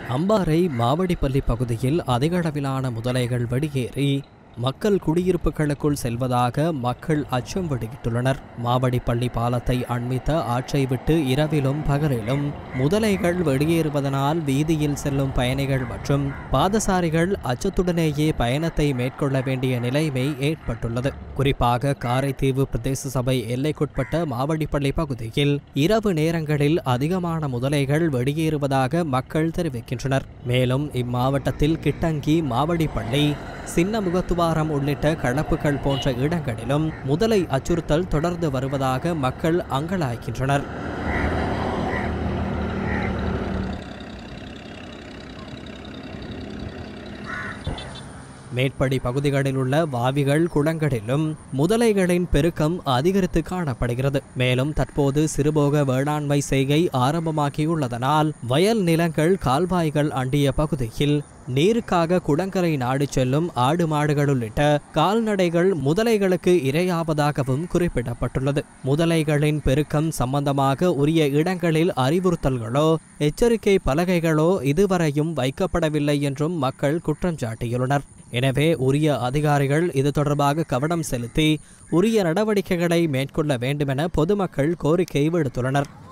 அம்பாறை மாவடிப்பள்ளி பகுதியில் அதிக அளவிலான முதலைகள் வெளியேறி மக்கள் குடியிருப்புகளுக்குள் செல்வதாக மக்கள் அச்சம் வெளியிட்டுள்ளனர் மாவடிப்பள்ளி பாலத்தை அண்மித்த ஆற்றை விட்டு இரவிலும் பகலிலும் முதலைகள் வெளியேறுவதனால் வீதியில் செல்லும் பயணிகள் மற்றும் பாதசாரிகள் அச்சத்துடனேயே பயணத்தை மேற்கொள்ள வேண்டிய நிலைமை ஏற்பட்டுள்ளது குறிப்பாக காரைதீவு பிரதேச சபை எல்லைக்குட்பட்ட மாவடிப்பள்ளி பகுதியில் இரவு நேரங்களில் அதிகமான முதலைகள் வெளியேறுவதாக மக்கள் தெரிவிக்கின்றனர் மேலும் இம்மாவட்டத்தில் கிட்டங்கி மாவடிப்பள்ளி சின்ன முகத்துவாரம் உள்ளிட்ட களப்புகள் போன்ற இடங்களிலும் முதலை அச்சுறுத்தல் தொடர்ந்து வருவதாக மக்கள் அங்கலாய்க்கின்றனர் மேற்படி பகுதிகளில் உள்ள வாவிகள் குளங்களிலும் முதலைகளின் பெருக்கம் அதிகரித்து காணப்படுகிறது மேலும் தற்போது சிறுபோக வேளாண்மை செய்கை ஆரம்பமாகியுள்ளதனால் வயல் நிலங்கள் கால்வாய்கள் அண்டிய பகுதியில் நீருக்காக குளங்கரை நாடி செல்லும் ஆடு மாடுகள் உள்ளிட்ட கால்நடைகள் முதலைகளுக்கு இரையாவதாகவும் குறிப்பிடப்பட்டுள்ளது முதலைகளின் பெருக்கம் சம்பந்தமாக உரிய இடங்களில் அறிவுறுத்தல்களோ எச்சரிக்கை பலகைகளோ இதுவரையும் வைக்கப்படவில்லை என்றும் மக்கள் குற்றம் சாட்டியுள்ளனர் எனவே உரிய அதிகாரிகள் இது தொடர்பாக கவனம் செலுத்தி உரிய நடவடிக்கைகளை மேற்கொள்ள வேண்டுமென பொதுமக்கள் கோரிக்கை விடுத்துள்ளனர்